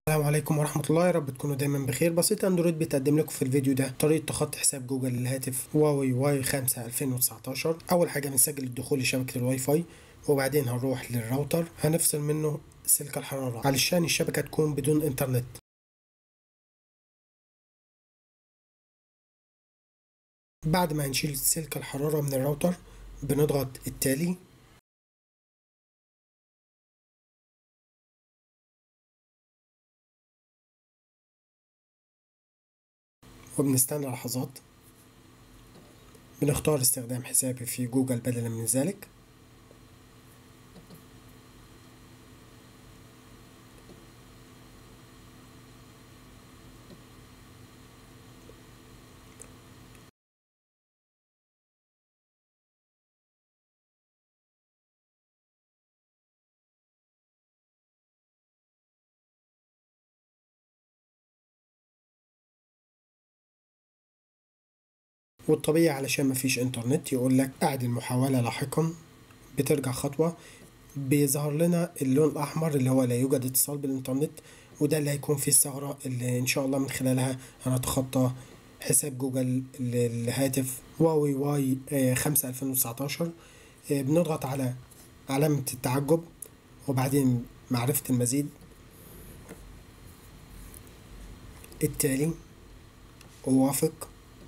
السلام عليكم ورحمة الله يا رب تكونوا دايما بخير بسيط اندرويد بتقدم لكم في الفيديو ده طريقة تخطي حساب جوجل للهاتف هواوي واي 5 2019 أول حاجة بنسجل الدخول لشبكة الواي فاي وبعدين هنروح للراوتر هنفصل منه سلك الحرارة علشان الشبكة تكون بدون انترنت بعد ما هنشيل سلك الحرارة من الراوتر بنضغط التالي وبنستنى لحظات بنختار استخدام حسابي في جوجل بدلا من ذلك والطبيعي علشان مفيش انترنت يقول لك اعد المحاولة لاحقا بترجع خطوة بيظهر لنا اللون الأحمر اللي هو لا يوجد اتصال بالإنترنت وده اللي هيكون فيه الثغرة اللي إن شاء الله من خلالها هنتخطى حساب جوجل للهاتف هواوي واي خمسة ألفين وتسعتاشر بنضغط على علامة التعجب وبعدين معرفة المزيد التالي أوافق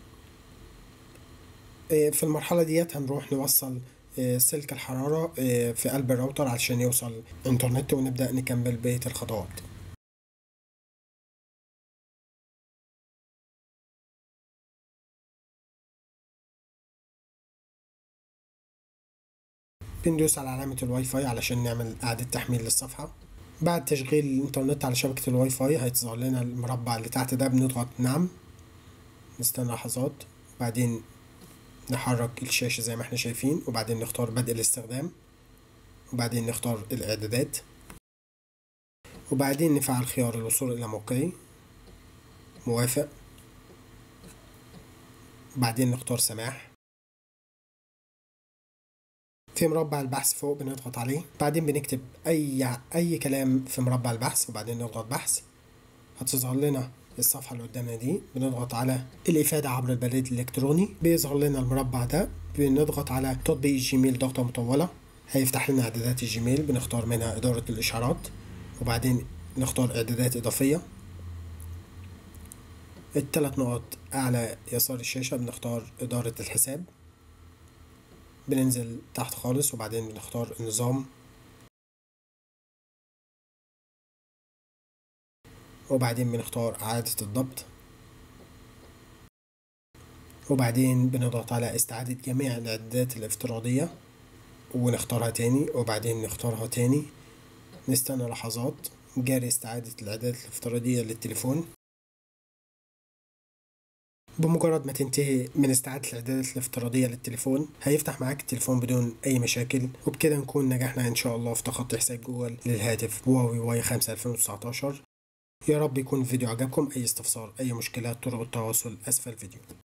في المرحلة ديت هنروح نوصل سلك الحرارة في قلب الراوتر عشان يوصل انترنت ونبدأ نكمل بقية الخطوات بندوس على علامة الواي فاي علشان نعمل إعادة تحميل للصفحة بعد تشغيل الإنترنت على شبكة الواي فاي هيظهر لنا المربع اللي تحت ده بنضغط نعم نستنى لحظات وبعدين نحرك الشاشة زي ما احنا شايفين وبعدين نختار بدء الاستخدام وبعدين نختار الإعدادات وبعدين نفعل خيار الوصول إلى موقعي موافق بعدين نختار سماح في مربع البحث فوق بنضغط عليه بعدين بنكتب أي أي كلام في مربع البحث وبعدين نضغط بحث هتظهر لنا الصفحة اللي قدامنا دي بنضغط على الإفادة عبر البريد الإلكتروني بيظهر لنا المربع ده بنضغط على تطبيق الجيميل ضغطة مطولة هيفتح لنا إعدادات الجيميل بنختار منها إدارة الإشعارات وبعدين نختار إعدادات إضافية الثلاث نقط أعلى يسار الشاشة بنختار إدارة الحساب بننزل تحت خالص وبعدين بنختار النظام وبعدين بنختار إعادة الضبط وبعدين بنضغط على استعادة جميع الإعدادات الافتراضية ونختارها تاني وبعدين نختارها تاني نستنى لحظات جاري استعادة الإعدادات الافتراضية للتليفون بمجرد ما تنتهي من استعادة الإعدادات الافتراضية للتليفون هيفتح معاك التليفون بدون أي مشاكل وبكده نكون نجحنا إن شاء الله في تخطي حساب جوجل للهاتف هواوي واي 5 2019 يا رب يكون الفيديو عجبكم أي استفسار أي مشكلة طرق التواصل أسفل الفيديو